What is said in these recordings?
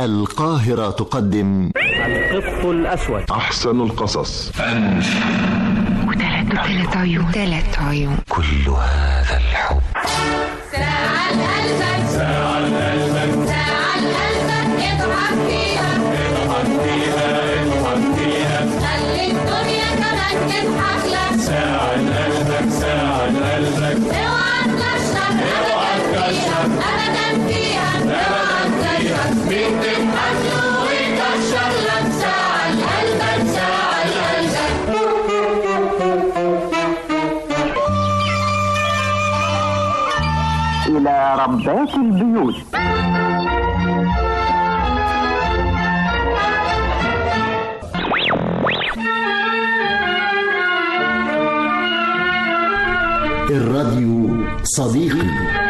القاهرة تقدم القط الأسود أحسن القصص وثلاث عيون ثلاث عيون كل هذا الحب ساعة قلبك ساعة قلبك ساعة قلبك اضحك فيها اضحك فيها اضحك فيها خلي الدنيا كمان تضحك لك ساعة قلبك ساعة قلبك اوعى تكشر ابدا فيها ابدا فيها اوعى تكشر مين تضحك له ويكشر لك ساعة قلبك ساعة قلبك إلى ربات البيوت الراديو صديقي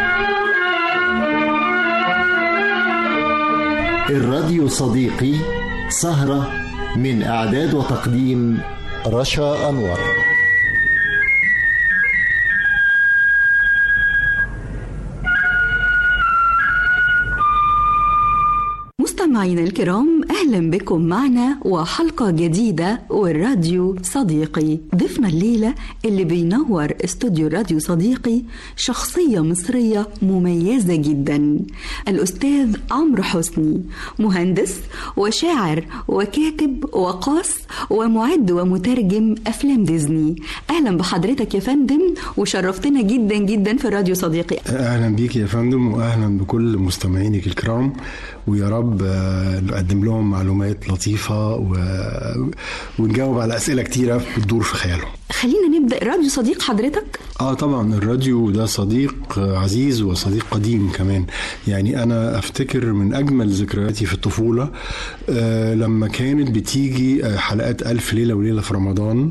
الراديو صديقي سهرة من إعداد وتقديم رشا أنور مستمعينا الكرام اهلا بكم معنا وحلقه جديده والراديو صديقي ضيفنا الليله اللي بينور استوديو راديو صديقي شخصيه مصريه مميزه جدا الاستاذ عمرو حسني مهندس وشاعر وكاتب وقاص ومعد ومترجم افلام ديزني اهلا بحضرتك يا فندم وشرفتنا جدا جدا في راديو صديقي اهلا بيك يا فندم واهلا بكل مستمعينك الكرام ويا رب آه، نقدم لهم معلومات لطيفه و... ونجاوب على اسئله كتيره بتدور في خيالهم خلينا نبدا راديو صديق حضرتك اه طبعا الراديو ده صديق آه، عزيز وصديق قديم كمان يعني انا افتكر من اجمل ذكرياتي في الطفوله آه لما كانت بتيجي آه، حلقات الف ليله وليله في رمضان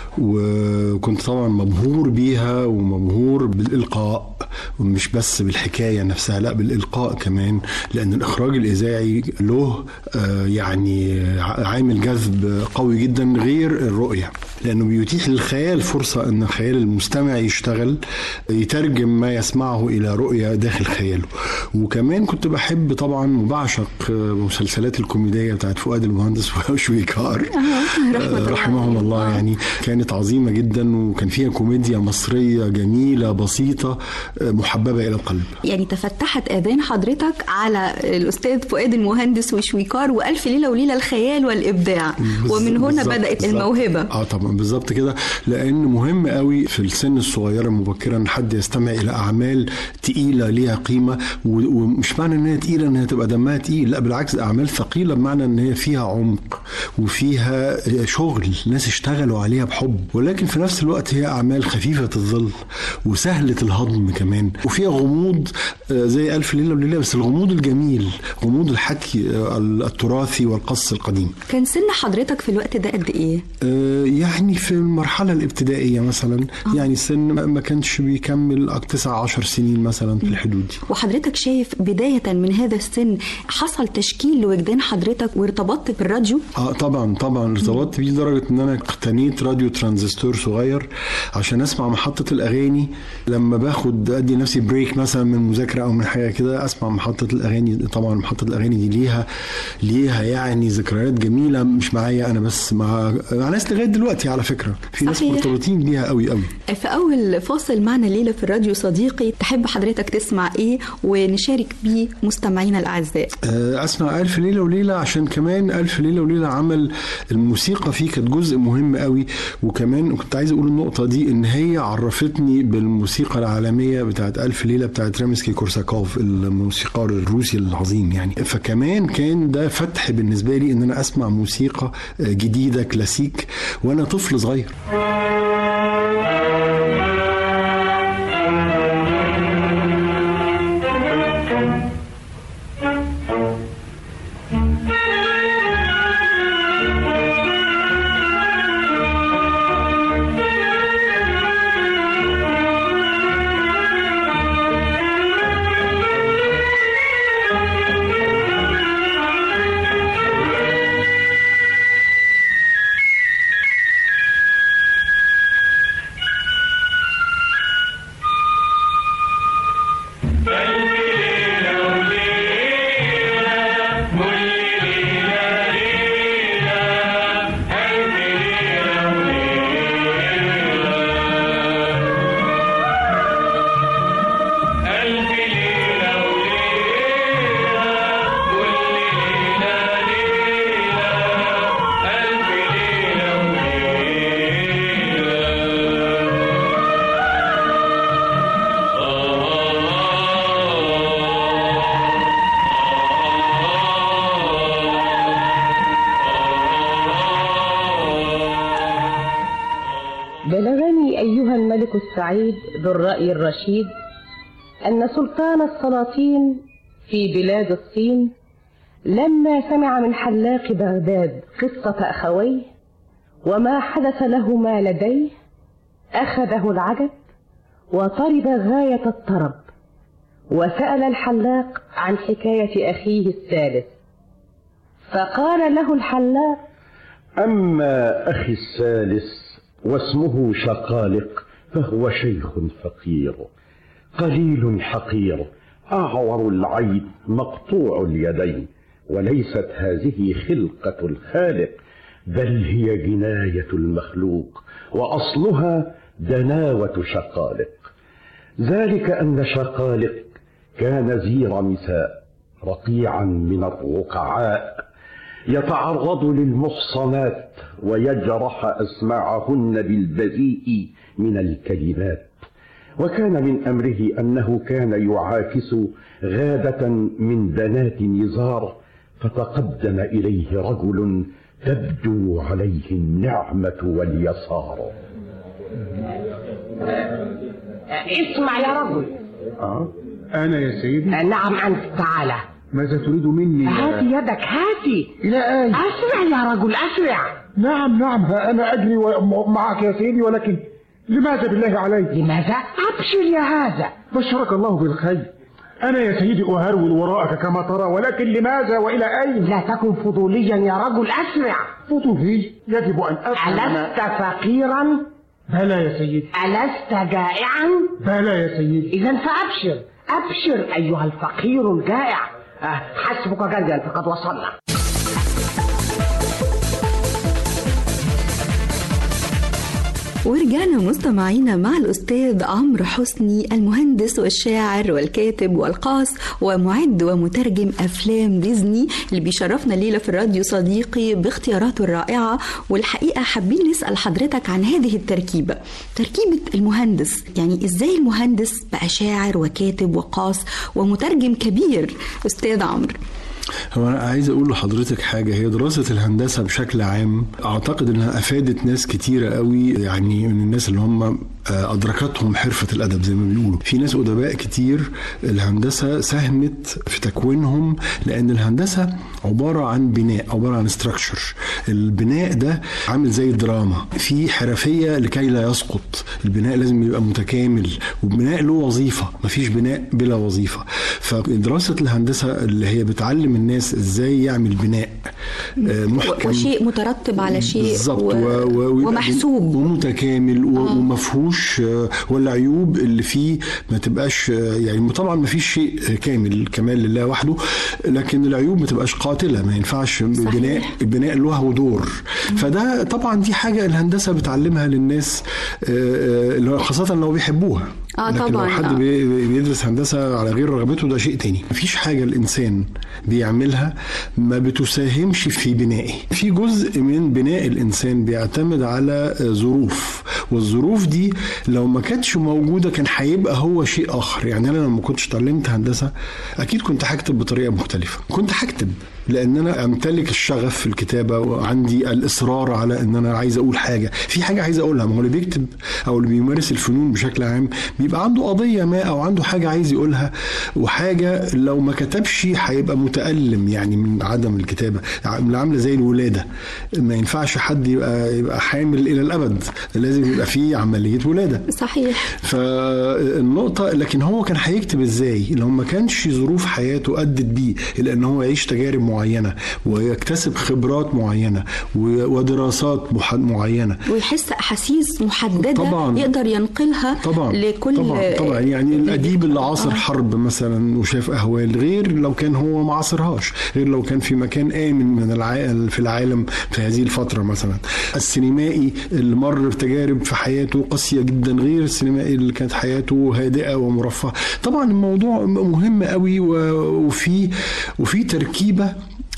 وكنت طبعا مبهور بيها ومبهور بالالقاء ومش بس بالحكايه نفسها لا بالالقاء كمان لان الاخراج الاذاعي له آه، يعني ع- عامل جذب قوي جدا غير الرؤيه لانه بيتيح للخيال فرصه ان خيال المستمع يشتغل يترجم ما يسمعه الى رؤيه داخل خياله وكمان كنت بحب طبعا وبعشق آه، مسلسلات الكوميديه بتاعت فؤاد المهندس وشويكار آه، رحمهم الله يعني كانت عظيمه جدا وكان فيها كوميديا مصريه جميله بسيطه آه، محببه الى القلب يعني تفتحت اذان حضرتك على الاستاذ فؤاد المهندس وشويكار والف ليله وليله الخيال والابداع ومن هنا بالظبط- بدات بالظبط. الموهبه اه طبعا بالظبط كده لان مهم قوي في السن الصغيره مبكرا ان حد يستمع الى اعمال تقيله ليها قيمه و- ومش معنى ان هي تقيله ان هي تبقى دمها تقيل لا بالعكس اعمال ثقيله بمعنى ان هي فيها عمق وفيها شغل ناس اشتغلوا عليها بحب ولكن في نفس الوقت هي اعمال خفيفه الظل وسهله الهضم كمان وفيها غموض آه، زي الف ليله وليله بس الغموض الجميل غموض الحكي آه، التراثي والقص القديم كان سن حضرتك في الوقت ده قد ايه آه، يعني في المرحلة الابتدائية مثلا يعني سن ما ما كانش بيكمل أك- تسع عشر سنين مثلا في الحدود دي وحضرتك شايف بدايه من هذا السن حصل تشكيل لوجدان حضرتك وارتبطت بالراديو اه طبعا طبعا ارتبطت بيه لدرجه ان انا اقتنيت راديو ترانزستور صغير عشان اسمع محطه الاغاني لما باخد ادي نفسي بريك مثلا من مذاكره او من حاجه كده اسمع محطه الاغاني طبعا محطه الاغاني دي ليها ليها يعني ذكريات جميله مش معايا انا بس مع مع ناس لغايه دلوقتي على فكره في ناس صحيح. مرتبطين بيها قوي قوي في اول فاصل معنا ليله في الراديو صديقي تحب حضرتك تسمع ايه ونشارك بيه مستمعينا الاعزاء آه، اسمع الف ليله وليله عشان كمان الف ليله وليله عمل الموسيقى فيه كانت جزء مهم قوي وكمان كنت عايز اقول النقطه دي ان هي عرفتني بالموسيقى العالميه بتاعت الف ليله بتاعت رامسكي كورساكوف الموسيقار الروسي العظيم يعني فكمان كان ده فتح بالنسبه لي ان انا اسمع موسيقى آه، جديده كلاسيك وانا طفل صغير الملك السعيد ذو الرأي الرشيد أن سلطان السلاطين في بلاد الصين لما سمع من حلاق بغداد قصة أخويه وما حدث لهما لديه أخذه العجب وطرب غاية الطرب وسأل الحلاق عن حكاية أخيه الثالث فقال له الحلاق أما أخي الثالث واسمه شقالق فهو شيخ فقير قليل حقير أعور العين مقطوع اليدين وليست هذه خلقة الخالق بل هي جناية المخلوق وأصلها دناوة شقالق ذلك أن شقالق كان ذي رمساء رقيعا من الرقعاء يتعرض للمحصنات ويجرح أسماعهن بالبذيء من الكلمات وكان من أمره أنه كان يعاكس غادة من بنات نزار فتقدم إليه رجل تبدو عليه النعمة واليسار اسمع يا رجل أه؟ أنا يا سيدي نعم أنت تعالى ماذا تريد مني هاتي يدك هاتي لا أي أسرع يا رجل أسرع نعم نعم ها أنا أجري و- معك يا سيدي ولكن لماذا بالله عليك لماذا؟ أبشر يا هذا بشرك الله بالخير أنا يا سيدي أهرول وراءك كما ترى ولكن لماذا وإلى أين لا تكن فضوليا يا رجل أسرع فضولي يجب أن أفهم ألست فقيرا؟ بلى يا سيدي ألست جائعا؟ بلى يا سيدي إذا فأبشر أبشر أيها الفقير الجائع آه، حسبك جدا فقد وصلنا ورجعنا مستمعينا مع الأستاذ عمرو حسني المهندس والشاعر والكاتب والقاص ومعد ومترجم أفلام ديزني اللي بيشرفنا الليلة في الراديو صديقي باختياراته الرائعة والحقيقة حابين نسأل حضرتك عن هذه التركيبة تركيبة المهندس يعني إزاي المهندس بقى شاعر وكاتب وقاص ومترجم كبير أستاذ عمرو هو انا عايز اقول لحضرتك حاجه هي دراسه الهندسه بشكل عام اعتقد انها افادت ناس كتيره قوي يعني من الناس اللي هم آه، ادركتهم حرفه الادب زي ما بيقولوا في ناس ادباء كتير الهندسه ساهمت في تكوينهم لان الهندسه عباره عن بناء عباره عن ستراكشر البناء ده عامل زي الدراما في حرفيه لكي لا يسقط البناء لازم يبقى متكامل والبناء له وظيفه مفيش بناء بلا وظيفه فدراسه الهندسه اللي هي بتعلم الناس ازاي يعمل بناء آه، محكم وشيء مترتب على شيء بالظبط و... و... و... ويبقى ومحسوب ومتكامل و... ومفهوش آه، والعيوب اللي فيه ما تبقاش آه، يعني طبعا ما فيش شيء كامل الكمال لله وحده لكن العيوب ما تبقاش قاتله ما ينفعش البناء البناء له دور فده طبعا دي حاجه الهندسه بتعلمها للناس آه، آه، اللي هو خاصه لو بيحبوها آه لكن طبعاً، لو حد آه. بي- بيدرس هندسه على غير رغبته ده شيء تاني مفيش حاجه الانسان بيعملها ما بتساهمش في بنائه في جزء من بناء الانسان بيعتمد على آه، ظروف والظروف دي لو ما كانتش موجوده كان هيبقى هو شيء اخر يعني انا لما كنتش اتعلمت هندسه اكيد كنت هكتب بطريقه مختلفه كنت هكتب لان انا امتلك الشغف في الكتابه وعندي الاصرار على ان انا عايز اقول حاجه في حاجه عايز اقولها ما هو اللي بيكتب او اللي بيمارس الفنون بشكل عام بيبقى عنده قضيه ما او عنده حاجه عايز يقولها وحاجه لو ما كتبش هيبقى متالم يعني من عدم الكتابه عامله عامله زي الولاده ما ينفعش حد يبقى يبقى حامل الى الابد لازم يبقى فيه عمليه ولاده صحيح فالنقطة لكن هو كان هيكتب ازاي لو ما كانش ظروف حياته أدت بيه إلى أن هو يعيش تجارب معينة ويكتسب خبرات معينة و- ودراسات مح- معينة ويحس احاسيس محدده طبعاً. يقدر ينقلها طبعا لكل طبعا طبعا يعني الاديب اللي عاصر حرب مثلا وشاف اهوال غير لو كان هو ما عاصرهاش غير لو كان في مكان امن من الع... في العالم في هذه الفتره مثلا السينمائي اللي مر بتجارب في حياته قاسيه جدا غير السينمائي اللي كانت حياته هادئه ومرفهه طبعا الموضوع مهم قوي و- وفي وفي تركيبه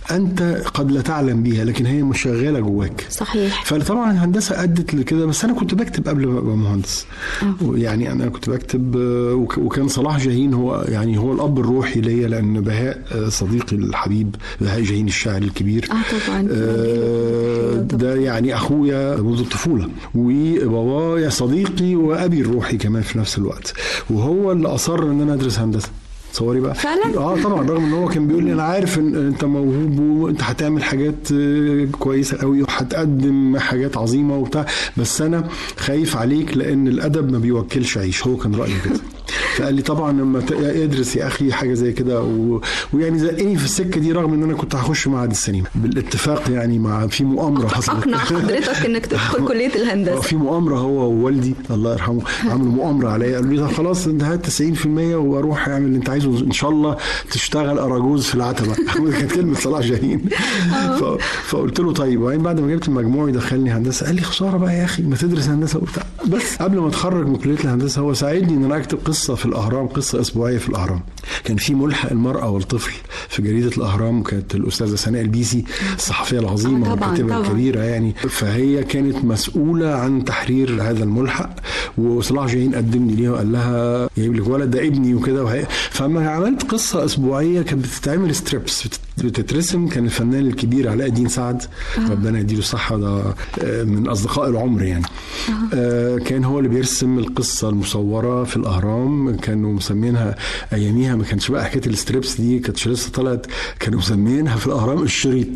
انت قد لا تعلم بيها لكن هي مش شغاله جواك صحيح فطبعا الهندسه ادت لكده بس انا كنت بكتب قبل ما ابقى مهندس يعني انا كنت بكتب آه، وك- وكان صلاح جاهين هو يعني هو الاب الروحي ليا لان بهاء آه، صديقي الحبيب بهاء جاهين الشاعر الكبير اه طبعا آه، ده يعني اخويا منذ الطفوله وبابايا صديقي وابي الروحي كمان في نفس الوقت وهو اللي اصر ان انا ادرس هندسه تصوري بقى فعلا؟ اه طبعا رغم ان هو كان بيقول لي انا عارف ان انت موهوب وانت هتعمل حاجات آه، كويسه قوي وهتقدم حاجات عظيمه وبتاع بس انا خايف عليك لان الادب ما بيوكلش عيش هو كان رايه كده فقال لي طبعا لما ت- ادرس يا اخي حاجه زي كده و... ويعني زقني في السكه دي رغم ان انا كنت هخش معهد السينما بالاتفاق يعني مع في مؤامره حصلت اقنع حضرتك انك تدخل كليه آه، الهندسه في مؤامره هو ووالدي الله يرحمه عملوا مؤامره عليا قالوا لي طب خلاص انت هات 90% واروح اعمل اللي انت عايزه ان شاء الله تشتغل اراجوز في العتبه كانت كلمه صلاح جاهين ف... فقلت له طيب وبعدين بعد ما جبت المجموع يدخلني هندسه قال لي خساره بقى يا اخي ما تدرس هندسه وبتاع بس قبل ما اتخرج من كليه الهندسه هو ساعدني ان انا اكتب قصه في الاهرام قصه اسبوعيه في الاهرام كان في ملحق المراه والطفل في جريده الاهرام وكانت الاستاذه سناء البيسي الصحفيه العظيمه آه، طبعاً، والكاتبه طبعاً. الكبيره يعني فهي كانت مسؤوله عن تحرير هذا الملحق وصلاح جاهين قدمني ليها وقال لها جايب لك ولد ده ابني وكده وهي فما عملت قصه اسبوعيه كانت بتتعمل ستريبس بت- بتترسم كان الفنان الكبير علاء الدين سعد ربنا يديله الصحه ده آه، من اصدقاء العمر يعني آه، كان هو اللي بيرسم القصه المصوره في الاهرام كانوا مسمينها اياميها ما كانش بقى حكايه الستريبس دي كانتش لسه طلعت كانوا مسمينها في الاهرام الشريط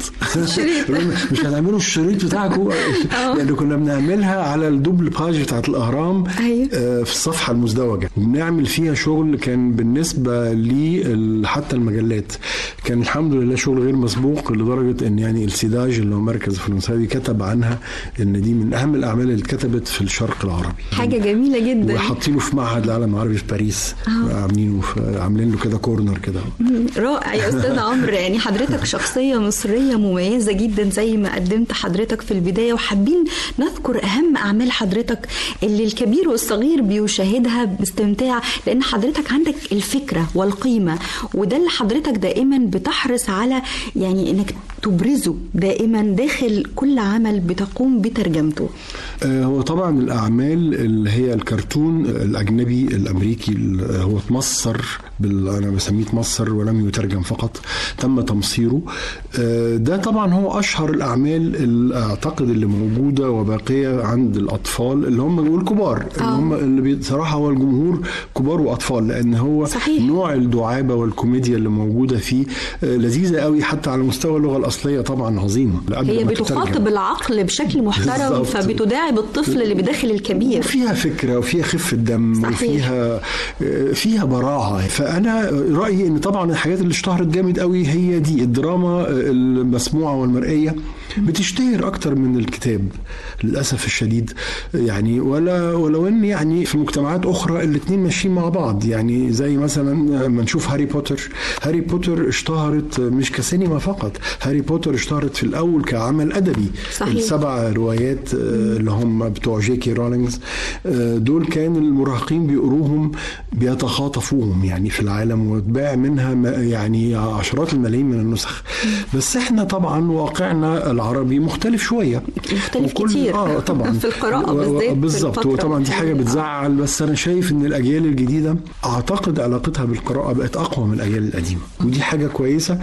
مش هتعملوا الشريط بتاعكم لان كنا بنعملها على الدوبل باج بتاعت الاهرام أيوة. آه، في الصفحه المزدوجه وبنعمل فيها شغل كان بالنسبه لي حتى المجلات كان الحمد لله شغل غير مسبوق لدرجه ان يعني السيداج اللي هو مركز فرنساوي كتب عنها ان دي من اهم الاعمال اللي اتكتبت في الشرق العربي حاجه جميله جدا وحاطينه في معهد العالم العربي في باريس عاملينه في عاملين له كده كورنر كده رائع يا استاذ عمرو يعني حضرتك شخصيه مصريه مميزه جدا زي ما قدمت حضرتك في البدايه وحابين نذكر اهم اعمال حضرتك اللي الكبير والصغير بيشاهدها باستمتاع لان حضرتك عندك الفكره والقيمه وده اللي حضرتك دائما بتحرص على يعني انك تبرزه دائما داخل كل عمل بتقوم بترجمته آه، هو طبعا الاعمال اللي هي الكرتون الاجنبي الامريكي اللي هو اتمصر بال... انا بسميه اتمصر ولم يترجم فقط تم تمصيره آه، ده طبعا هو اشهر الاعمال اللي اعتقد اللي موجوده وباقيه عند الاطفال اللي هم والكبار اللي هم اللي بصراحه هو الجمهور كبار واطفال لان هو صحيح. نوع الدعابه والكوميديا اللي موجوده فيه آه، لذيذه قوي حتى على مستوى اللغه الاصليه طبعا عظيمه قبل هي ما تترجم. بتخاطب العقل بشكل محترم بالظبط. فبتداعب الطفل اللي بداخل الكبير وفيها فكره وفيها خفه دم صحيح. وفيها فيها براعه فانا رايي ان طبعا الحاجات اللي اشتهرت جامد قوي هي دي الدراما المسموعه والمرئيه بتشتهر اكتر من الكتاب للاسف الشديد يعني ولا ولو ان يعني في مجتمعات اخرى الاثنين ماشيين مع بعض يعني زي مثلا لما نشوف هاري بوتر هاري بوتر اشتهرت مش كسينما فقط هاري بوتر اشتهرت في الاول كعمل ادبي صحيح. السبع روايات آه، اللي هم بتوع جي كي رولينجز آه، دول كان المراهقين بيقروهم بيتخاطفوهم يعني في العالم واتباع منها م- يعني عشرات الملايين من النسخ بس احنا طبعا واقعنا العربي مختلف شويه مختلف وكل- كتير. اه طبعا في القراءة و- و- بالذات في بالظبط الفترة وطبعا دي حاجه الحالية. بتزعل بس انا شايف ان الاجيال الجديده اعتقد علاقتها بالقراءه بقت اقوى من الاجيال القديمه ودي حاجه كويسه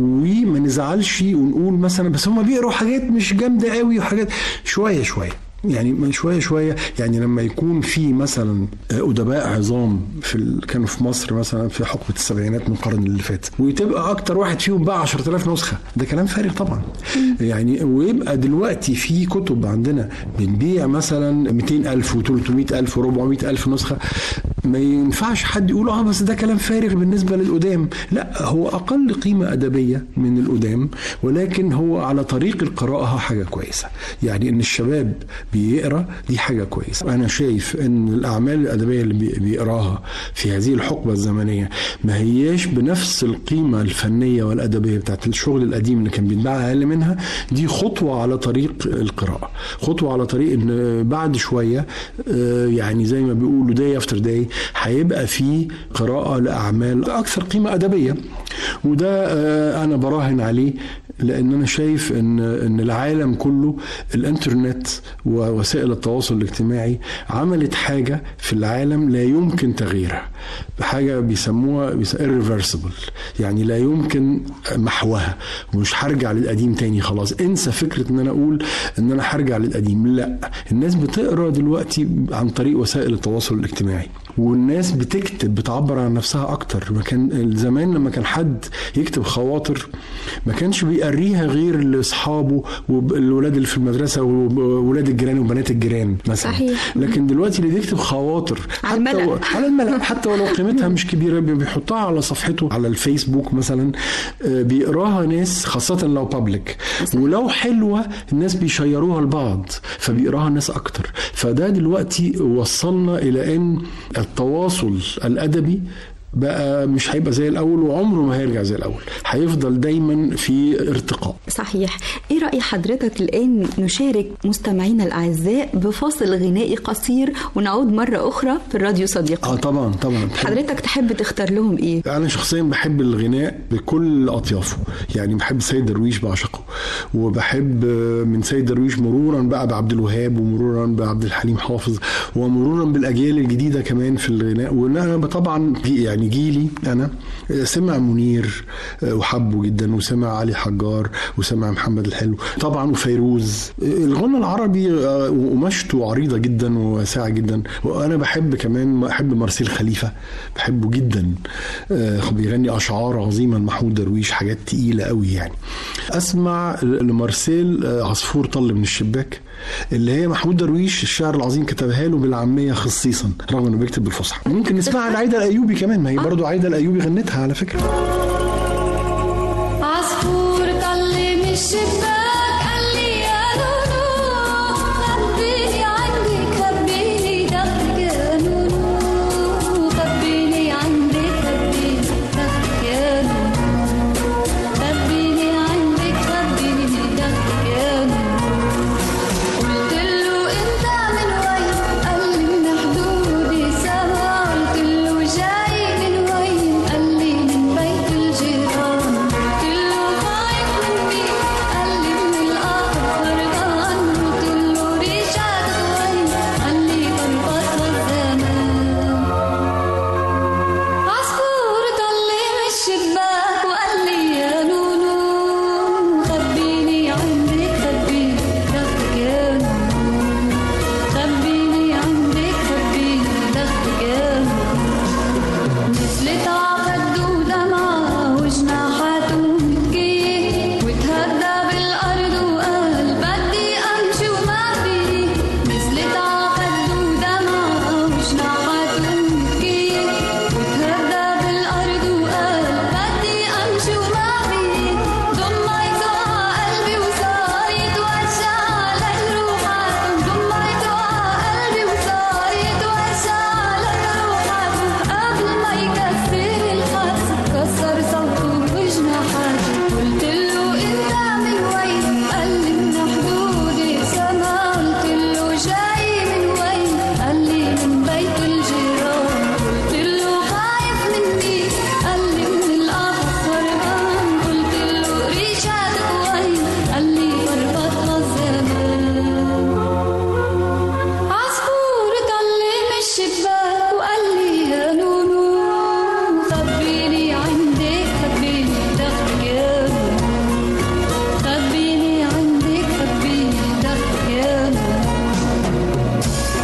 وما نزعلش ونقول مثلا بس هم بيقروا حاجات مش جامده قوي وحاجات شويه شويه يعني من شويه شويه يعني لما يكون في مثلا ادباء عظام في ال... كانوا في مصر مثلا في حقبه السبعينات من القرن اللي فات وتبقى اكتر واحد فيهم باع 10000 نسخه ده كلام فارغ طبعا يعني ويبقى دلوقتي في كتب عندنا بنبيع مثلا 200000 و300000 و400000 نسخه ما ينفعش حد يقول اه بس ده كلام فارغ بالنسبه للقدام لا هو اقل قيمه ادبيه من القدام ولكن هو على طريق القراءه هو حاجه كويسه يعني ان الشباب بيقرا دي حاجه كويسه انا شايف ان الاعمال الادبيه اللي بي- بيقراها في هذه الحقبه الزمنيه ما هياش بنفس القيمه الفنيه والادبيه بتاعت الشغل القديم اللي كان بيتباع اقل منها دي خطوه على طريق القراءه خطوه على طريق ان بعد شويه آه، يعني زي ما بيقولوا داي افتر داي هيبقى في قراءه لاعمال اكثر قيمه ادبيه وده آه، انا براهن عليه لان انا شايف ان ان العالم كله الانترنت ووسائل التواصل الاجتماعي عملت حاجه في العالم لا يمكن تغييرها حاجه بيسموها irreversible يعني لا يمكن محوها ومش هرجع للقديم تاني خلاص انسى فكره ان انا اقول ان انا هرجع للقديم لا الناس بتقرا دلوقتي عن طريق وسائل التواصل الاجتماعي والناس بتكتب بتعبر عن نفسها اكتر ما كان زمان لما كان حد يكتب خواطر ما كانش بيقريها غير لاصحابه والولاد اللي في المدرسه وولاد الجيران وبنات الجيران مثلا صحيح. لكن دلوقتي اللي بيكتب خواطر على حتى الملأ. و- على الملأ حتى ولو قيمتها مش كبيره بي- بيحطها على صفحته على الفيسبوك مثلا آه، بيقراها ناس خاصه لو بابليك ولو حلوه الناس بيشيروها لبعض فبيقراها الناس اكتر فده دلوقتي وصلنا الى ان التواصل الادبي بقى مش هيبقى زي الاول وعمره ما هيرجع زي الاول هيفضل دايما في ارتقاء صحيح ايه رأي حضرتك الآن نشارك مستمعينا الأعزاء بفاصل غنائي قصير ونعود مرة أخرى في الراديو صديقي اه طبعا طبعا بحب- حضرتك تحب تختار لهم ايه انا شخصيا بحب الغناء بكل اطيافه يعني بحب سيد درويش بعشقه وبحب آه، من سيد درويش مرورا بقى بعبد الوهاب ومرورا بعبد الحليم حافظ ومرورا بالاجيال الجديده كمان في الغناء وانا طبعا في يعني جيلي انا آه، سمع منير آه، وحبه جدا وسمع علي حجار وسمع محمد الحلو طبعا وفيروز آه، الغنى العربي آه، وقماشته عريضه جدا وواسعه جدا وانا بحب كمان بحب مارسيل خليفه بحبه جدا آه، بيغني اشعار عظيمه لمحمود درويش حاجات تقيله قوي يعني اسمع لمارسيل آه، عصفور طل من الشباك اللي هي محمود درويش الشعر العظيم كتبها له بالعاميه خصيصا رغم انه بيكتب بالفصحى ممكن نسمعها لعايده الايوبي كمان ما هي برضو عايده الايوبي غنتها على فكره عصفور طل من الشباك قال لي يا نونو خبيني عندك خبيني دخلك يا نونو خبيني عندك خبيني دخلك يا نونو خبيني عندك خبيني دخلك يا نونو قلت له انت من وين قال لي من حدودي سما قلت له جاي من وين قال لي من بيت الجيران قلت له خايف من مين قال لي من القهر هربان قلت له رجعت وين قال لي بربط الزمان عصفور طلع من الشباك وقال لي يا نونو خبيني عندك خبيني دخلك يا نونو خبيني عندك خبيني دخلك يا نونو نزلت عخده ودمعة وجناحاته متكية وتهدى بالأرض وقال بدي أمشي وما في نزلت عخده ودمعة وجناحاته متكية وتهدى بالأرض وقال بدي أمشي وما في ضميته قلبي وصار يتوجع لجروحاته ضميته قلبي وصار يتوجع لجروحاته قبل ما يكسر الخط كسر صوته وجناحاته قلت له انت من وين قال لي من حدودي سما قلت له جاي من وين قال لي من بيت الجيران قلت له خايف مني قال لي من القفص هربان قلت له رجعت وين قال لي بربط الزمان عصفور طلع من الشباك وقال لي يا نونو خبيني عندك خبيني دخلك يا نونو خبيني عندك خبيني دخلك يا نونو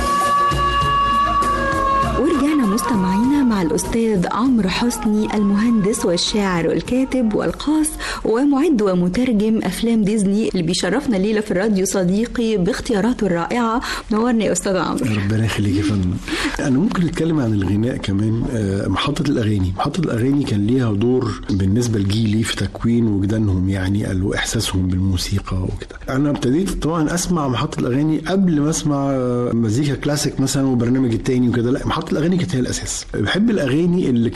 ورجعنا مستمعينا مع الأستاذ عمرو حسني المهندس والشاعر والكاتب والقاص ومعد ومترجم أفلام ديزني اللي بيشرفنا الليلة في الراديو صديقي باختياراته الرائعة نورني يا أستاذ عمرو ربنا يخليك يا فندم انا ممكن نتكلم عن الغناء كمان آه، محطه الاغاني محطه الاغاني كان ليها دور بالنسبه لجيلي في تكوين وجدانهم يعني ال- واحساسهم بالموسيقى وكده انا ابتديت طبعا اسمع محطه الاغاني قبل ما اسمع آه، مزيكا كلاسيك مثلا وبرنامج التاني وكده لا محطه الاغاني كانت هي الاساس بحب الاغاني اللي كان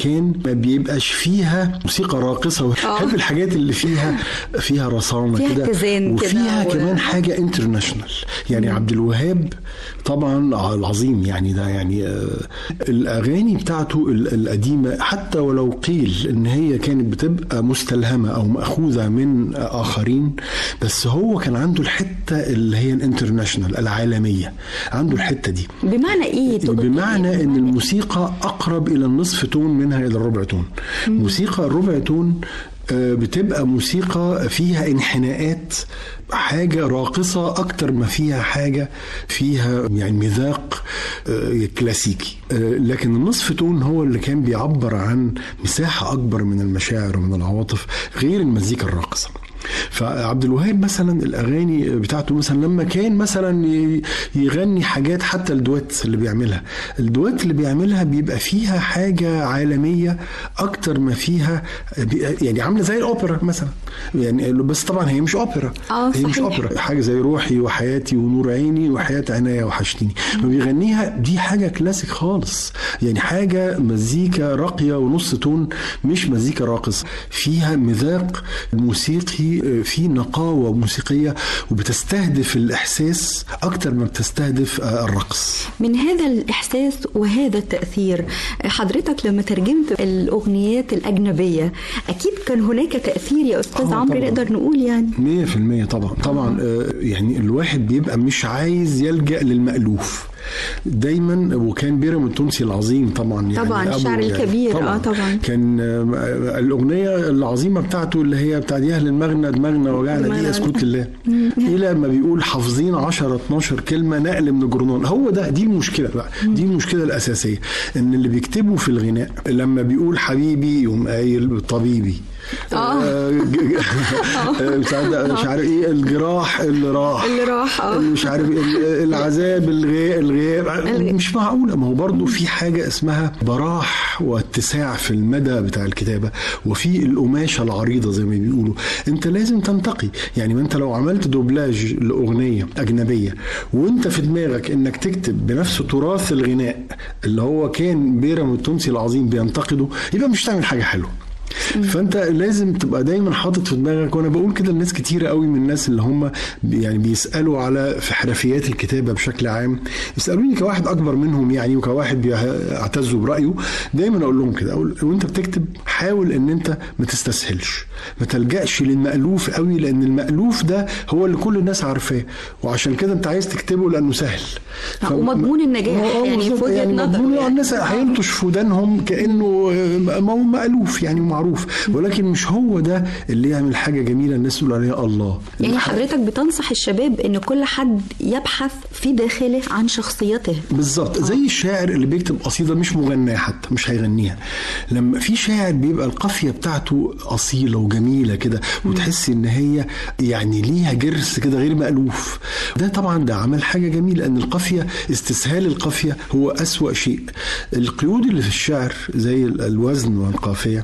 مكان ما بيبقاش فيها موسيقى راقصه بحب الحاجات اللي فيها فيها رصانه فيها كده اتزان كده وفيها و- كمان حاجه انترناشونال يعني عبد الوهاب طبعا العظيم يعني ده يعني آه، الاغاني بتاعته ال- القديمه حتى ولو قيل ان هي كانت بتبقى مستلهمه او ماخوذه من اخرين بس هو كان عنده الحته اللي هي الانترناشونال العالميه عنده الحته دي بمعنى ايه تقدر تقول بمعنى إيه؟ ان الموسيقى اقرب الى النصف تون منها الى الربع تون موسيقى الربع تون آه، بتبقى موسيقى فيها انحناءات حاجة راقصة أكتر ما فيها حاجة فيها يعني مذاق آه، كلاسيكي آه، لكن النصف تون هو اللي كان بيعبر عن مساحة أكبر من المشاعر ومن العواطف غير المزيكا الراقصة فعبد الوهاب مثلا الاغاني بتاعته مثلا لما كان مثلا ي- يغني حاجات حتى الدوات اللي بيعملها الدوات اللي بيعملها بيبقى فيها حاجه عالميه اكتر ما فيها يعني عامله زي الاوبرا مثلا يعني بس طبعا هي مش اوبرا آه، هي مش صحيح. اوبرا حاجه زي روحي وحياتي ونور عيني وحياه عناية وحشتيني ما بيغنيها دي حاجه كلاسيك خالص يعني حاجه مزيكا راقيه ونص تون مش مزيكا راقصه فيها مذاق موسيقي آه، فيه نقاوه موسيقيه وبتستهدف الاحساس اكتر ما بتستهدف آه، الرقص من هذا الإحساس وهذا التأثير حضرتك لما ترجمت الأغنيات الأجنبية أكيد كان هناك تأثير يا أستاذ آه، عمرو طبعاً. نقدر نقول يعني مية في المية طبعا طبعا آه، يعني الواحد بيبقى مش عايز يلجأ للمألوف دايما وكان بيرم التونسي العظيم طبعا يعني طبعاً، أبو الشعر يعني الكبير، آه، طبعاً. كان آه، الأغنية العظيمة بتاعته اللي هي بتاع دي أهل المغنى دماغنا وجعنا دي دماغنا. أسكت الله إلى ما بيقول حافظين 10 12 كلمة نقل من الجرنان هو ده دي المشكلة بقى دي المشكلة الأساسية إن اللي بيكتبوا في الغناء لما بيقول حبيبي يقوم قايل طبيبي آه. آه، ج- ج- آه، مش عارف مش عارف ايه الجراح اللي راح اللي راح، آه. مش عارف إيه، ال- العذاب الغياب الغياب الغياب. مش معقوله ما هو برضه في حاجه اسمها براح واتساع في المدى بتاع الكتابه وفي القماشه العريضه زي ما بيقولوا انت لازم تنتقي يعني ما انت لو عملت دوبلاج لاغنيه اجنبيه وانت في دماغك انك تكتب بنفس تراث الغناء اللي هو كان بيرم التونسي العظيم بينتقده يبقى مش تعمل حاجه حلوه فانت لازم تبقى دايما حاطط في دماغك وانا بقول كده لناس كتيره قوي من الناس اللي هم بي- يعني بيسالوا على في حرفيات الكتابه بشكل عام يسالوني كواحد اكبر منهم يعني وكواحد بيعتزوا برايه دايما اقول لهم كده اقول وانت بتكتب حاول ان انت ما تستسهلش ما تلجاش للمالوف قوي لان المالوف ده هو اللي كل الناس عارفاه وعشان كده انت عايز تكتبه لانه سهل آه، ومضمون النجاح آه، آه، يعني في بالظبط. وجهة يعني نظر مضمون يعني. الناس هيلطش في ودانهم كانه آه، ما هو مالوف يعني معروف ولكن مش هو ده اللي يعمل حاجه جميله الناس تقول عليها الله يعني الح- حضرتك بتنصح الشباب ان كل حد يبحث في داخله عن شخصيته بالظبط زي الشاعر اللي بيكتب قصيده مش مغناه حتى مش هيغنيها لما في شاعر بيبقى القافيه بتاعته اصيله وجميله كده وتحس ان هي يعني ليها جرس كده غير مالوف ده طبعا ده عمل حاجه جميله ان القافيه استسهال القافيه هو اسوا شيء القيود اللي في الشعر زي ال- الوزن والقافيه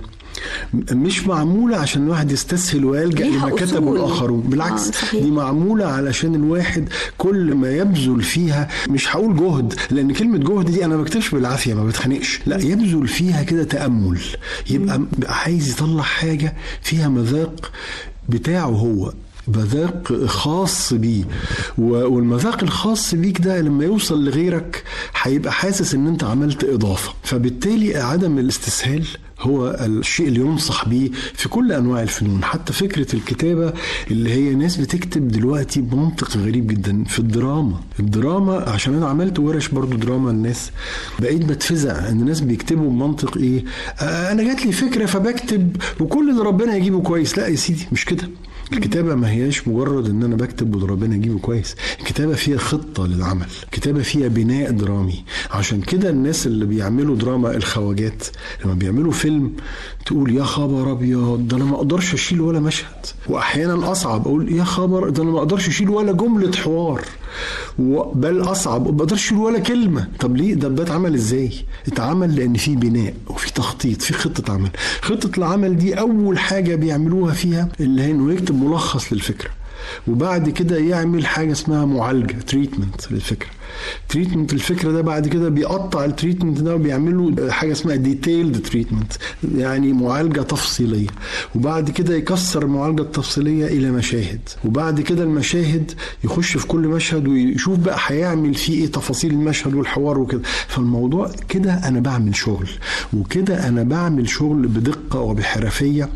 مش معمولة عشان الواحد يستسهل ويلجأ ليها لما كتبه أصول. الآخرون بالعكس آه، صحيح. دي معمولة علشان الواحد كل ما يبذل فيها مش هقول جهد لأن كلمة جهد دي أنا ما بكتبش بالعافية ما بتخانقش لا يبذل فيها كده تأمل يبقى بقى عايز يطلع حاجة فيها مذاق بتاعه هو مذاق خاص بيه و- والمذاق الخاص بيك ده لما يوصل لغيرك هيبقى حاسس ان انت عملت اضافه فبالتالي عدم الاستسهال هو الشيء اللي ينصح بيه في كل انواع الفنون حتى فكره الكتابه اللي هي ناس بتكتب دلوقتي بمنطق غريب جدا في الدراما الدراما عشان انا عملت ورش برضو دراما الناس بقيت بتفزع ان الناس بيكتبوا بمنطق ايه آه، انا جات لي فكره فبكتب وكل اللي ربنا يجيبه كويس لا يا سيدي مش كده الكتابة ما هياش مجرد ان انا بكتب وربنا يجيبه كويس الكتابة فيها خطة للعمل الكتابة فيها بناء درامي عشان كده الناس اللي بيعملوا دراما الخواجات لما بيعملوا فيلم تقول يا خبر ابيض ده انا ما اقدرش اشيل ولا مشهد واحيانا اصعب اقول يا خبر ده انا ما اقدرش اشيل ولا جملة حوار و- بل اصعب ما اقدرش اشيل ولا كلمة طب ليه ده ده اتعمل ازاي اتعمل لان في بناء وفي تخطيط في خطة عمل خطة العمل دي اول حاجة بيعملوها فيها اللي هي انه يكتب ملخص للفكرة وبعد كده يعمل حاجه اسمها معالجه تريتمنت للفكره تريتمنت الفكره ده بعد كده بيقطع التريتمنت ده وبيعمل له حاجه اسمها ديتيلد تريتمنت يعني معالجه تفصيليه وبعد كده يكسر المعالجه التفصيليه الى مشاهد وبعد كده المشاهد يخش في كل مشهد ويشوف بقى هيعمل فيه ايه تفاصيل المشهد والحوار وكده فالموضوع كده انا بعمل شغل وكده انا بعمل شغل بدقه وبحرفيه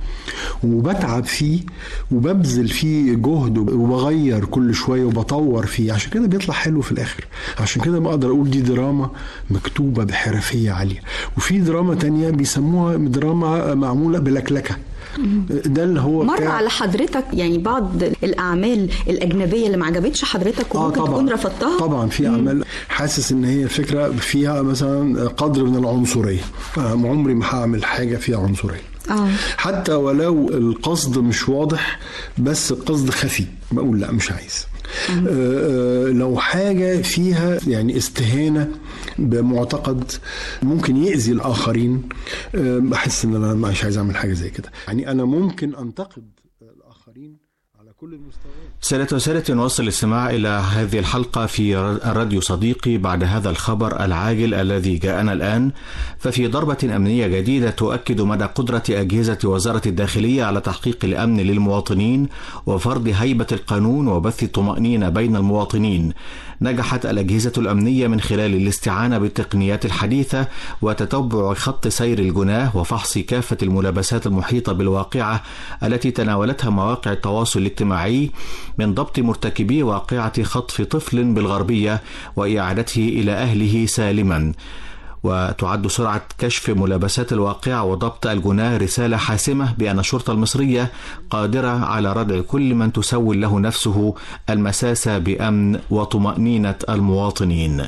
وبتعب فيه وببذل فيه جهد وبغير كل شويه وبطور فيه عشان كده بيطلع حلو في الاخر عشان كده بقدر اقول دي دراما مكتوبه بحرفيه عاليه وفي دراما تانية بيسموها دراما معموله بلكلكه ده اللي هو مر بتاع- على حضرتك يعني بعض الاعمال الاجنبيه اللي ما عجبتش حضرتك وممكن تكون رفضتها طبعا في اعمال حاسس ان هي الفكره فيها مثلا قدر من العنصريه آه، عمري ما هعمل حاجه فيها عنصريه اه حتى ولو القصد مش واضح بس القصد خفي بقول لا مش عايز آه، آه، لو حاجة فيها يعني استهانة بمعتقد ممكن يأذي الآخرين آه، بحس إن أنا مش عايز أعمل حاجة زي كده يعني أنا ممكن أنتقد الآخرين على كل المستويات سادة وسادة نواصل الاستماع إلى هذه الحلقة في الراديو صديقي بعد هذا الخبر العاجل الذي جاءنا الآن ففي ضربة أمنية جديدة تؤكد مدى قدرة أجهزة وزارة الداخلية على تحقيق الأمن للمواطنين وفرض هيبة القانون وبث الطمأنينة بين المواطنين نجحت الأجهزة الأمنية من خلال الاستعانة بالتقنيات الحديثة وتتبع خط سير الجناه وفحص كافة الملابسات المحيطة بالواقعة التي تناولتها مواقع التواصل الاجتماعي من ضبط مرتكبي واقعة خطف طفل بالغربية وإعادته إلى أهله سالما وتعد سرعة كشف ملابسات الواقعة وضبط الجناه رسالة حاسمة بأن الشرطة المصرية قادرة على ردع كل من تسول له نفسه المساس بأمن وطمأنينة المواطنين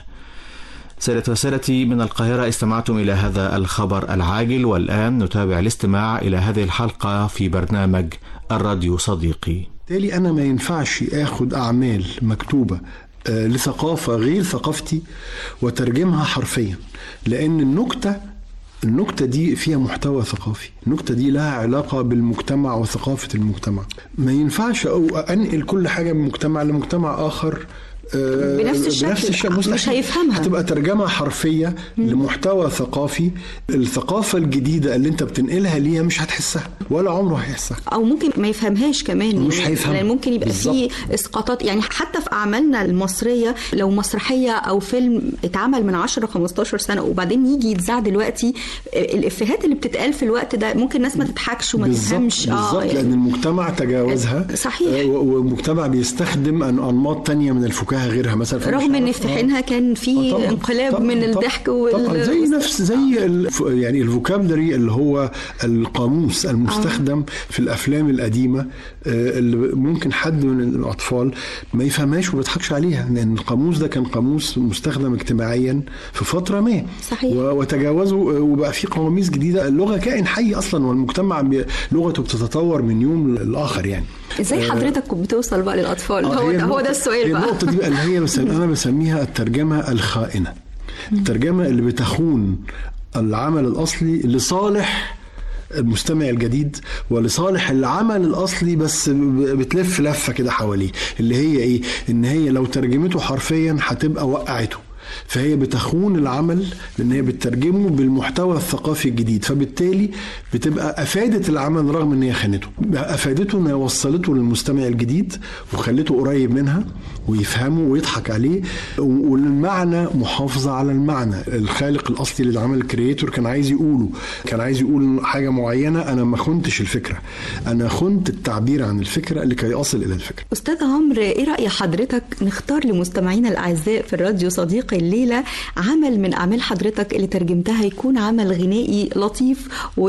سادة وسادتي من القاهرة استمعتم إلى هذا الخبر العاجل والآن نتابع الاستماع إلى هذه الحلقة في برنامج الراديو صديقي بالتالي انا ما ينفعش اخد اعمال مكتوبه آه، لثقافه غير ثقافتي وترجمها حرفيا لان النكته النكتة دي فيها محتوى ثقافي النكتة دي لها علاقة بالمجتمع وثقافة المجتمع ما ينفعش أو أنقل كل حاجة من مجتمع لمجتمع آخر آه، بنفس الشكل. بنفس الشكل مش مستحيل. هيفهمها. هتبقى ترجمة حرفية لمحتوى ثقافي الثقافة الجديدة اللي انت بتنقلها ليها مش هتحسها ولا عمره هيحسها او ممكن ما يفهمهاش كمان مش يعني هيفهمها. لأن ممكن يبقى فيه اسقاطات يعني حتى في اعمالنا المصريه لو مسرحيه او فيلم اتعمل من 10 15 سنه وبعدين يجي يتذاع دلوقتي الافيهات اللي بتتقال في الوقت ده ممكن الناس ما تضحكش وما بالظبط تفهمش بالظبط لان المجتمع تجاوزها صحيح. آه، و- والمجتمع بيستخدم أن- انماط تانية من الفكاهه غيرها مثلا فمش رغم ان عارف- في آه. حينها كان في طبعاً، انقلاب طبعاً، من طبعاً، الضحك وال طبعا زي نفس زي الف يعني الفوكابلري اللي هو القاموس المستخدم في الافلام القديمه آه، اللي ممكن حد من الاطفال ما يفهمهاش وما يضحكش عليها لان القاموس ده كان قاموس مستخدم اجتماعيا في فتره ما صحيح. و- وتجاوزوا آه، وبقى في قواميس جديده اللغه كائن حي اصلا والمجتمع بي- لغته بتتطور من يوم للاخر يعني ازاي آه، حضرتك كنت بتوصل بقى للاطفال آه، هو هي ده هو النقطة- ده السؤال هي بقى النقطة دي بقى اللي هي بس أنا بسميها الترجمة الخائنة الترجمة اللي بتخون العمل الأصلي لصالح المستمع الجديد ولصالح العمل الاصلي بس ب- بتلف لفه كده حواليه اللي هي ايه ان هي لو ترجمته حرفيا هتبقى وقعته فهي بتخون العمل لان هي بتترجمه بالمحتوى الثقافي الجديد فبالتالي بتبقى افادت العمل رغم ان هي خانته افادته ان هي وصلته للمستمع الجديد وخلته قريب منها ويفهمه ويضحك عليه و- والمعنى محافظه على المعنى الخالق الاصلي للعمل الكرياتور كان عايز يقوله كان عايز يقول حاجه معينه انا ما خنتش الفكره انا خنت التعبير عن الفكره لكي اصل الى الفكره استاذ عمرو ايه راي حضرتك نختار لمستمعينا الاعزاء في الراديو صديقي الليله عمل من اعمال حضرتك اللي ترجمتها يكون عمل غنائي لطيف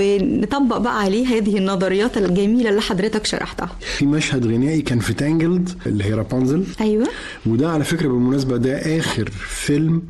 ونطبق بقى عليه هذه النظريات الجميله اللي حضرتك شرحتها في مشهد غنائي كان في تانجلد اللي هي رابنزل ايوه وده على فكره بالمناسبه ده اخر فيلم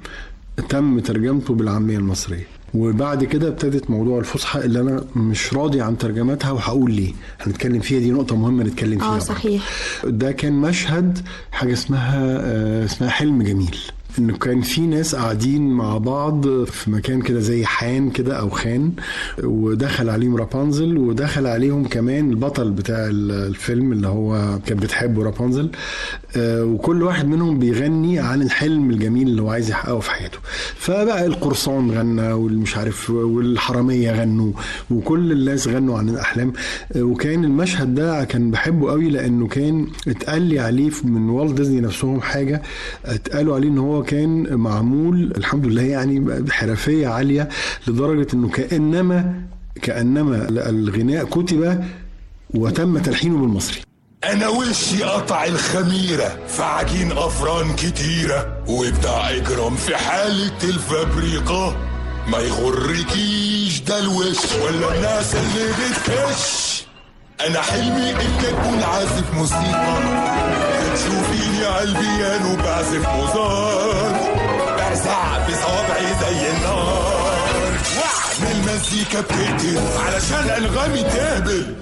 تم ترجمته بالعاميه المصريه وبعد كده ابتدت موضوع الفصحى اللي انا مش راضي عن ترجمتها وهقول ليه هنتكلم فيها دي نقطه مهمه نتكلم فيها اه بعد. صحيح ده كان مشهد حاجه اسمها آه، اسمها حلم جميل انه كان في ناس قاعدين مع بعض في مكان كده زي حان كده او خان ودخل عليهم رابنزل ودخل عليهم كمان البطل بتاع الفيلم اللي هو كان بتحبه رابنزل آه، وكل واحد منهم بيغني عن الحلم الجميل اللي هو عايز يحققه في حياته فبقى القرصان غنى والمش عارف والحراميه غنوا وكل الناس غنوا عن الاحلام آه، وكان المشهد ده كان بحبه قوي لانه كان اتقال لي عليه من والت ديزني نفسهم حاجه اتقالوا عليه ان هو كان معمول الحمد لله يعني بحرفيه عاليه لدرجه انه كانما كانما الغناء كتب وتم تلحينه بالمصري انا وشي قطع الخميرة في عجين افران كتيرة وبتاع اجرام في حالة الفابريقا ما يغركيش ده الوش ولا الناس اللي بتكش انا حلمي اني اكون عازف موسيقى تشوفيني على البيانو بعزف موزار برزع بصوابعي زي النار واعمل مزيكا بتقتل علشان انغامي تهبل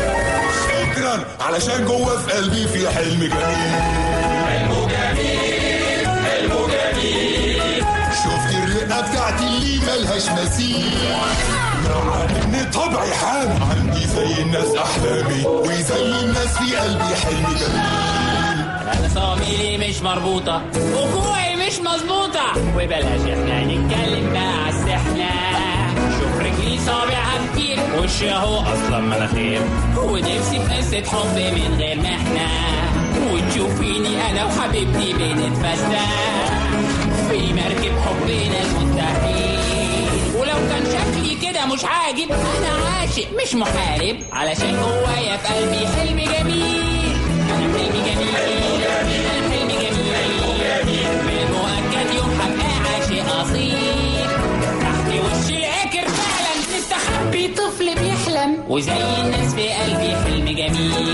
شكرا علشان جوه في قلبي في حلم جميل حلم جميل حلم جميل شفت الرقه بتاعتي اللي ملهاش مثيل مع ان طبعي حامي عندي زي الناس احلامي وزي الناس في قلبي حلم جميل انا صواميلي مش مربوطة وكوعي مش مظبوطة وبلاش احنا نتكلم بقى على السحنة شوف رجلي صابعها كتير وشي اهو اصلا مناخير ونفسي في قصة حب من غير محنة وتشوفيني انا وحبيبتي بنتفسح في مركب حبنا المستحيل ولو كان شكلي كده مش عاجب انا عاشق مش محارب علشان جوايا في قلبي حلم جميل انا حلمي جميل انا حلمي جميل بالمؤكد يوم هبقى عاشق اصيل تحت وش العكر فعلا مستخبي طفل بيحلم وزي الناس في قلبي حلم جميل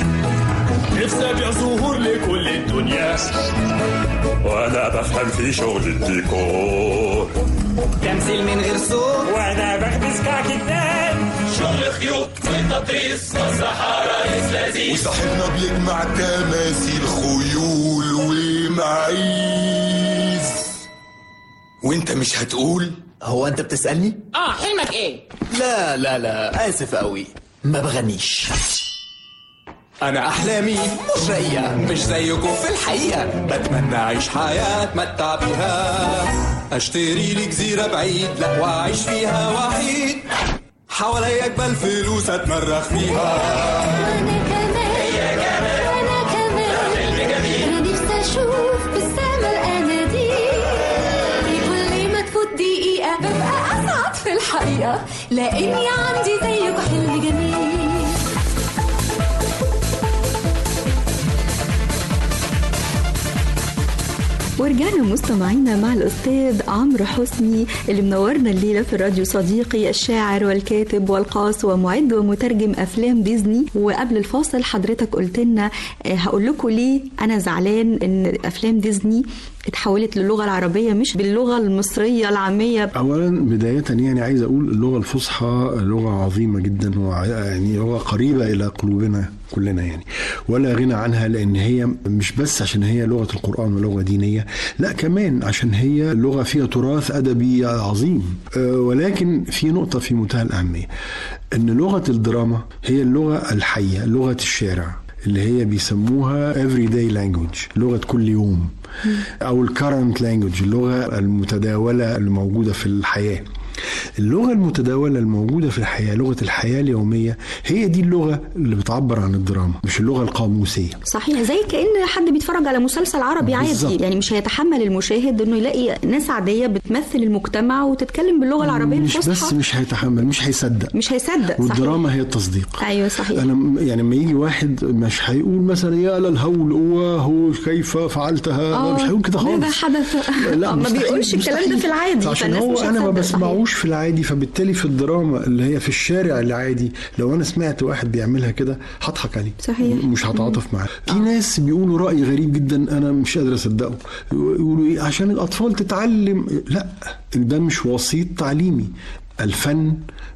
نفسي ابيع زهور لكل الدنيا وانا بفهم في شغل الديكور تمثيل من غير صوت وانا بخبز كعكتان شغل خيوط وتطريز مسرح عرايس لذيذ وصاحبنا بيجمع تماثيل خيول ومعيز وانت مش هتقول هو انت بتسألني؟ اه حلمك ايه لا لا لا آسف قوي ما بغنيش أنا أحلامي مش رقيقة مش زيكم في الحقيقة بتمنى أعيش حياة أتمتع بيها أشتري لي جزيرة بعيد لا وأعيش فيها وحيد حواليا جبال فلوس أتمرخ فيها أنا كمان أنا نفسي أشوف بالسما الأناديل في كل ما تفوت دقيقة ببقى أسعد في الحقيقة لأني عندي زيكم حلم جميل ورجعنا مستمعينا مع الأستاذ عمرو حسني اللي منورنا الليلة في الراديو صديقي الشاعر والكاتب والقاص ومعد ومترجم أفلام ديزني وقبل الفاصل حضرتك قلت لنا آه، هقول لكم ليه أنا زعلان إن أفلام ديزني اتحولت للغة العربية مش باللغة المصرية العامية اولا بدايه يعني عايز اقول اللغه الفصحى لغه عظيمه جدا وع- يعني لغه قريبه الى قلوبنا كلنا يعني ولا غنى عنها لان هي مش بس عشان هي لغه القران ولغه دينيه لا كمان عشان هي لغه فيها تراث ادبي عظيم آه، ولكن في نقطه في منتهى الاهميه ان لغه الدراما هي اللغه الحيه لغه الشارع اللي هي بيسموها everyday language لغه كل يوم او الكرنت لانجوج اللغه المتداوله الموجوده في الحياه اللغه المتداوله الموجوده في الحياه لغه الحياه اليوميه هي دي اللغه اللي بتعبر عن الدراما مش اللغه القاموسيه صحيح زي كأن حد بيتفرج على مسلسل عربي عادي بالظبط. يعني مش هيتحمل المشاهد انه يلاقي ناس عادية بتمثل المجتمع وتتكلم باللغة العربية مش بس الفصحى مش هيتحمل مش هيصدق مش هيصدق صحيح والدراما هي التصديق ايوه صحيح انا م- يعني لما يجي واحد مش هيقول مثلا يا للهول اوه كيف فعلتها آه، مش هيقول كده خالص ماذا حدث لا ما مستحيل- بيقولش الكلام ده مستحيل. في العادي عشان فالناس هو مش انا ما هتصدق. بسمعوش في العادي فبالتالي في الدراما اللي هي في الشارع العادي لو انا سمعت واحد بيعملها كده هضحك عليه صحيح. مش هتعاطف معاه في ناس بيقولوا راي غريب جدا انا مش قادر اصدقه يقولوا ايه عشان الاطفال تتعلم لا ده مش وسيط تعليمي الفن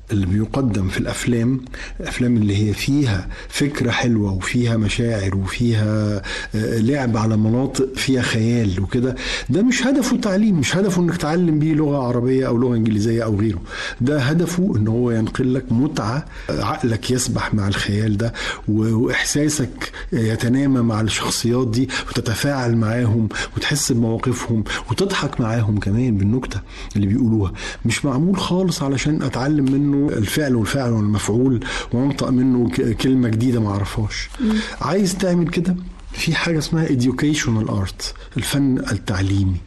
اللي بيقدم في الافلام الافلام اللي هي فيها فكره حلوه وفيها مشاعر وفيها آه، لعب على مناطق فيها خيال وكده ده مش هدفه تعليم مش هدفه انك تعلم بيه لغه عربيه او لغه انجليزيه او غيره ده هدفه ان هو ينقل لك متعه آه، عقلك يسبح مع الخيال ده و- واحساسك يتنامى مع الشخصيات دي وتتفاعل معاهم وتحس بمواقفهم وتضحك معاهم كمان بالنكته اللي بيقولوها مش معمول خالص علشان اتعلم منه الفعل والفعل والمفعول وانطق منه ك- كلمه جديده ما اعرفهاش عايز تعمل كده في حاجه اسمها educational art الفن التعليمي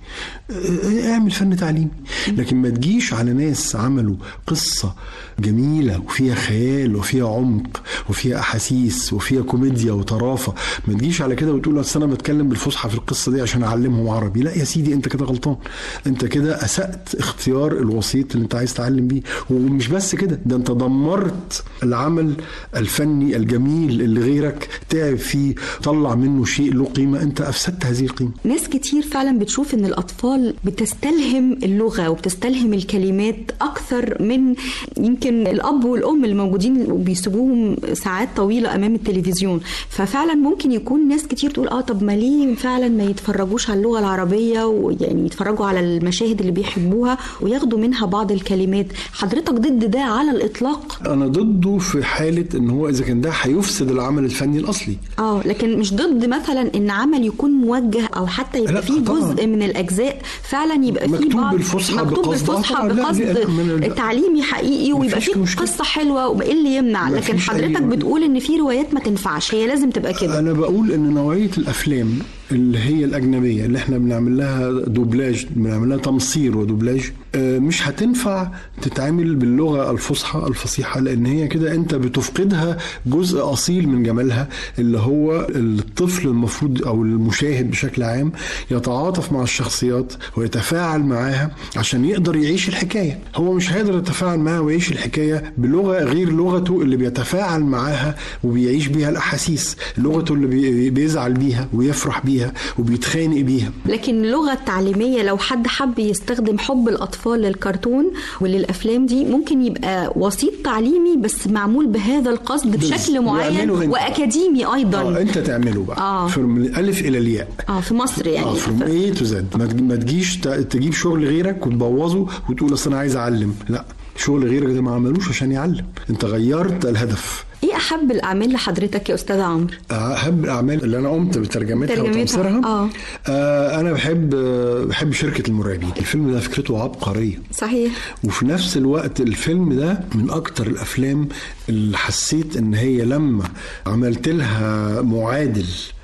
اه، اعمل فن تعليمي لكن ما تجيش على ناس عملوا قصه جميله وفيها خيال وفيها عمق وفيها احاسيس وفيها كوميديا وطرافه ما تجيش على كده وتقول اصل انا بتكلم بالفصحى في القصه دي عشان اعلمهم عربي لا يا سيدي انت كده غلطان انت كده اسات اختيار الوسيط اللي انت عايز تعلم بيه ومش بس كده ده انت دمرت العمل الفني الجميل اللي غيرك تعب فيه طلع منه شيء له قيمه انت افسدت هذه القيمه ناس كتير فعلا بتشوف ان الاطفال بتستلهم اللغه وبتستلهم الكلمات اكثر من يمكن الاب والام اللي موجودين وبيسيبوهم ساعات طويله امام التلفزيون ففعلا ممكن يكون ناس كتير تقول اه طب ما ليه فعلا ما يتفرجوش على اللغه العربيه ويعني يتفرجوا على المشاهد اللي بيحبوها وياخدوا منها بعض الكلمات حضرتك ضد ده على الاطلاق انا ضده في حاله ان هو اذا كان ده هيفسد العمل الفني الاصلي اه لكن مش ضد مثلا ان عمل يكون موجه او حتى لا، يبقى فيه طبعاً. جزء من الاجزاء فعلا يبقى فيه مكتوب بعض بالفصحى مكتوب بقصد. آه، بالفصحى طبعاً. لا، بقصد لا، من- لا. تعليمي حقيقي ويبقى مفيش فيه مشكلة. قصه حلوه وايه اللي يمنع لكن مفيش أي- حضرتك بتقول ان في روايات ما تنفعش هي لازم تبقى كده انا بقول ان نوعيه الافلام اللي هي الاجنبيه اللي احنا بنعمل لها دوبلاج بنعمل لها تمصير ودوبلاج آه، مش هتنفع تتعامل باللغه الفصحى الفصيحه لان هي كده انت بتفقدها جزء اصيل من جمالها اللي هو الطفل المفروض او المشاهد بشكل عام يتعاطف مع الشخصيات ويتفاعل معاها عشان يقدر يعيش الحكايه هو مش هيقدر يتفاعل معاها ويعيش الحكايه بلغه غير لغته اللي بيتفاعل معاها وبيعيش بيها الاحاسيس لغته اللي بي- بيزعل بيها ويفرح بيها وبيتخانق بيها لكن اللغه التعليميه لو حد حب يستخدم حب الاطفال للكرتون وللافلام دي ممكن يبقى وسيط تعليمي بس معمول بهذا القصد بس بشكل معين واعمله أنت. واكاديمي ايضا اه انت تعمله بقى آه. في من الالف الى الياء اه في مصر يعني اه فروم اي تو زد ما تج- ما تجيش ت- تجيب شغل غيرك وتبوظه وتقول اصل انا عايز اعلم لا شغل غيرك ده ما عملوش عشان يعلم انت غيرت الهدف ايه احب الاعمال لحضرتك يا استاذ عمرو احب الاعمال اللي انا قمت بترجمتها ترجمتها، وتمثيلها آه. آه انا بحب آه بحب شركه المرعبين الفيلم ده فكرته عبقريه صحيح وفي نفس الوقت الفيلم ده من اكتر الافلام اللي حسيت ان هي لما عملت لها معادل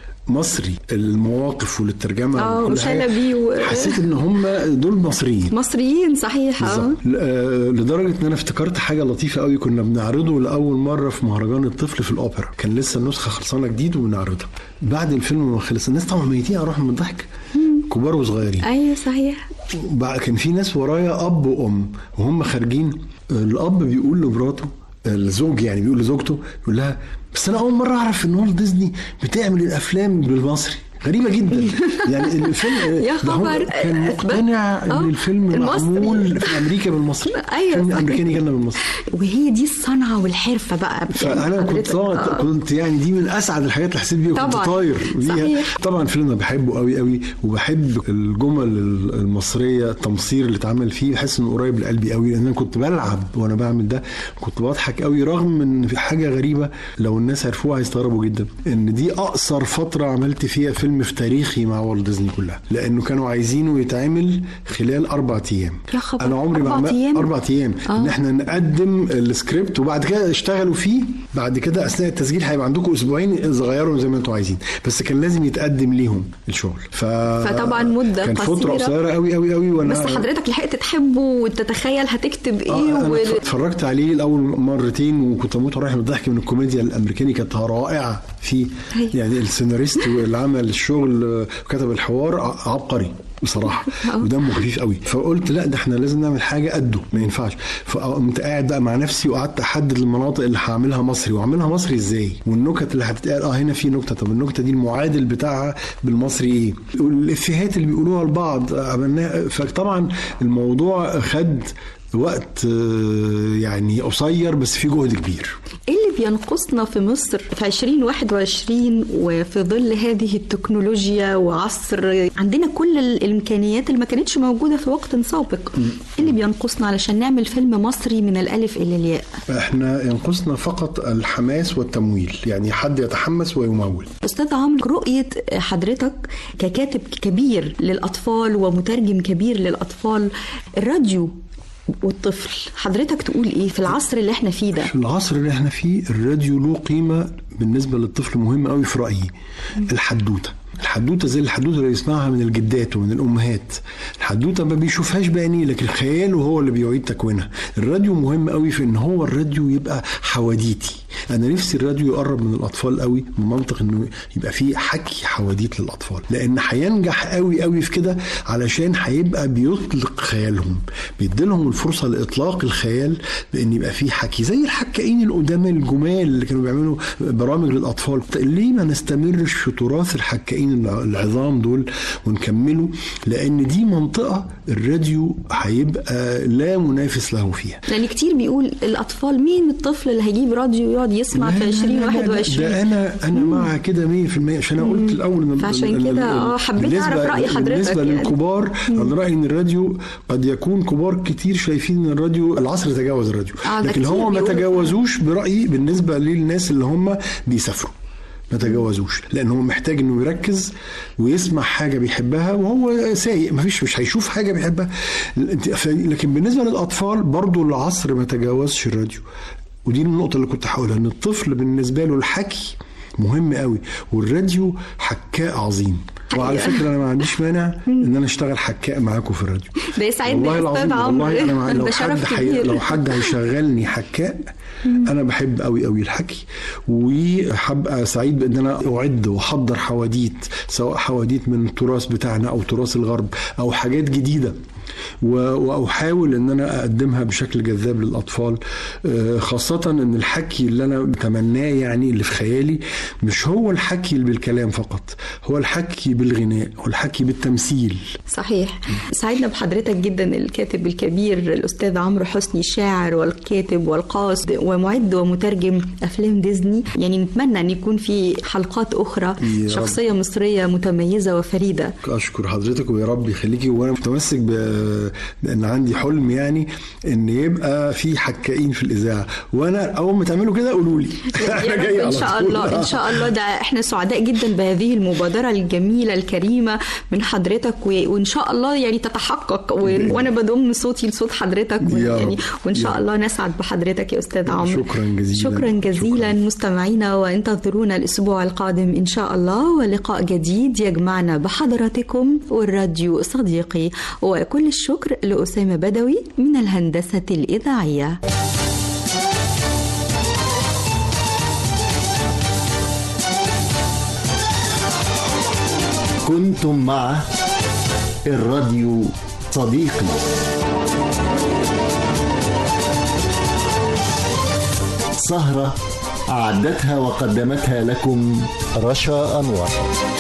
مصري المواقف وللترجمه اه وكل حاجة، وشلبي و... حسيت ان هم دول مصريين مصريين صحيح اه بالظبط ل- آه، لدرجه ان انا افتكرت حاجه لطيفه قوي كنا بنعرضه لاول مره في مهرجان الطفل في الاوبرا كان لسه النسخه خلصانه جديد وبنعرضها بعد الفيلم ما خلص الناس طبعا ميتين اروح من الضحك كبار وصغيرين ايوه صحيح بقى كان في ناس ورايا اب وام وهم خارجين الاب بيقول لمراته الزوج يعني بيقول لزوجته يقول لها بس انا اول مره اعرف ان والت ديزني بتعمل الافلام بالمصري غريبه جدا يعني الفيلم يا ده هو خبر. كان مقتنع آه، ان الفيلم المصري. معمول في امريكا بالمصري أيوة، فيلم صحيح. امريكاني جالنا بالمصري وهي دي الصنعه والحرفه بقى فانا كنت حضرتك- طبعا آه. كنت يعني دي من اسعد الحاجات اللي حسيت بيها كنت طبعاً. طاير بيها صحيح. طبعا الفيلم ده بحبه قوي قوي وبحب الجمل المصريه التمصير اللي اتعمل فيه بحس انه قريب لقلبي قوي لان انا كنت بلعب وانا بعمل ده كنت بضحك قوي رغم ان في حاجه غريبه لو الناس عرفوها هيستغربوا جدا ان دي اقصر فتره عملت فيها فيلم في تاريخي مع والت ديزني كلها لانه كانوا عايزينه يتعمل خلال اربع ايام يا خبر انا عمري ما أربع عملت أيام؟ اربع ايام آه. ان احنا نقدم السكريبت وبعد كده اشتغلوا فيه بعد كده اثناء التسجيل هيبقى عندكم اسبوعين صغيروا زي ما انتم عايزين بس كان لازم يتقدم ليهم الشغل ف فطبعا مدة كان فتره قصيرة. قصيره قوي قوي قوي وانا بس حضرتك لحقت تحبه وتتخيل هتكتب ايه آه و... انا اتفرجت عليه الاول مرتين وكنت اموت رايح من الضحك من الكوميديا الامريكاني كانت رائعه فيه أيوة. يعني السيناريست اللي عمل الشغل آه، وكتب الحوار ع- عبقري بصراحه ودمه خفيف قوي فقلت لا ده احنا لازم نعمل حاجه قده ما ينفعش فقمت قاعد بقى مع نفسي وقعدت احدد المناطق اللي هعملها مصري واعملها مصري ازاي والنكت اللي هتتقال اه هنا في نكته طب النكته دي المعادل بتاعها بالمصري ايه والافيهات اللي بيقولوها لبعض عملناها فطبعا الموضوع خد وقت آه، يعني قصير بس في جهد كبير ايه اللي بينقصنا في مصر في 2021 وفي ظل هذه التكنولوجيا وعصر عندنا كل الامكانيات اللي ما كانتش موجوده في وقت سابق ايه اللي بينقصنا علشان نعمل فيلم مصري من الالف الى الياء احنا ينقصنا فقط الحماس والتمويل يعني حد يتحمس ويمول استاذ عمرو رؤيه حضرتك ككاتب كبير للاطفال ومترجم كبير للاطفال الراديو والطفل حضرتك تقول ايه في العصر اللي احنا فيه ده في العصر اللي احنا فيه الراديو له قيمة بالنسبة للطفل مهم قوي في رأيي الحدوتة الحدوته زي الحدوته اللي يسمعها من الجدات ومن الامهات الحدوته ما بيشوفهاش بعينيه لكن خياله هو اللي بيعيد تكوينها الراديو مهم قوي في ان هو الراديو يبقى حواديتي انا نفسي الراديو يقرب من الاطفال قوي بمنطق انه يبقى فيه حكي حواديت للاطفال لان هينجح قوي قوي في كده علشان هيبقى بيطلق خيالهم بيديلهم الفرصه لاطلاق الخيال بان يبقى فيه حكي زي الحكاين القدامى الجمال اللي كانوا بيعملوا برامج للاطفال ليه ما نستمرش في تراث الحكاين العظام دول ونكمله لان دي منطقه الراديو هيبقى لا منافس له فيها لان كتير بيقول الاطفال مين الطفل اللي هيجيب راديو يقعد يسمع في 2021 ده انا انا مع كده 100% عشان انا قلت الاول ان فعشان كده اه حبيت اعرف راي حضرتك بالنسبه يعني. للكبار انا رايي ان الراديو قد يكون كبار كتير شايفين ان الراديو العصر تجاوز الراديو آه، ده لكن كتير هم ما بيقولوا. تجاوزوش برايي بالنسبه للناس اللي هم بيسافروا ما تجاوزوش لان هو محتاج انه يركز ويسمع حاجه بيحبها وهو سايق ما فيش مش هيشوف حاجه بيحبها انت- ف- لكن بالنسبه للاطفال برضو العصر ما تجاوزش الراديو ودي النقطه اللي كنت هقولها ان الطفل بالنسبه له الحكي مهم قوي والراديو حكاء عظيم وعلى حقيقة. فكره انا ما عنديش مانع ان انا اشتغل حكاء معاكم في الراديو ده يسعدني والله يا العظيم استاذ عمرو والله انا مع لو ده حد شرف حي... كبير لو حد هيشغلني حكاء انا بحب قوي قوي الحكي وهبقى سعيد بان انا اعد واحضر حواديت سواء حواديت من التراث بتاعنا او تراث الغرب او حاجات جديده و- واحاول ان انا اقدمها بشكل جذاب للاطفال آه، خاصه ان الحكي اللي انا بتمناه يعني اللي في خيالي مش هو الحكي اللي بالكلام فقط هو الحكي بالغناء والحكي بالتمثيل صحيح سعدنا بحضرتك جدا الكاتب الكبير الاستاذ عمرو حسني الشاعر والكاتب والقاصد ومعد ومترجم افلام ديزني يعني نتمنى ان يكون في حلقات اخرى يا رب. شخصيه مصريه متميزه وفريده اشكر حضرتك ويا رب يخليكي وانا متمسك ب- بان عندي حلم يعني ان يبقى في حكائين في الاذاعه وانا اول ما تعملوا كده قولوا لي يا رب ان شاء الله ان شاء الله ده احنا سعداء جدا بهذه المبادره الجميله الكريمه من حضرتك و- وان شاء الله يعني تتحقق و- وانا بضم صوتي لصوت حضرتك و- يا رب. يعني وان يا شاء رب. الله نسعد بحضرتك يا استاذ عمرو شكرا جزيلا شكرا جزيلا مستمعينا وانتظرونا الاسبوع القادم ان شاء الله ولقاء جديد يجمعنا بحضراتكم والراديو صديقي وكل الشكر لاسامه بدوي من الهندسه الاذاعيه كنتم مع الراديو صديقي سهرة أعدتها وقدمتها لكم رشا أنور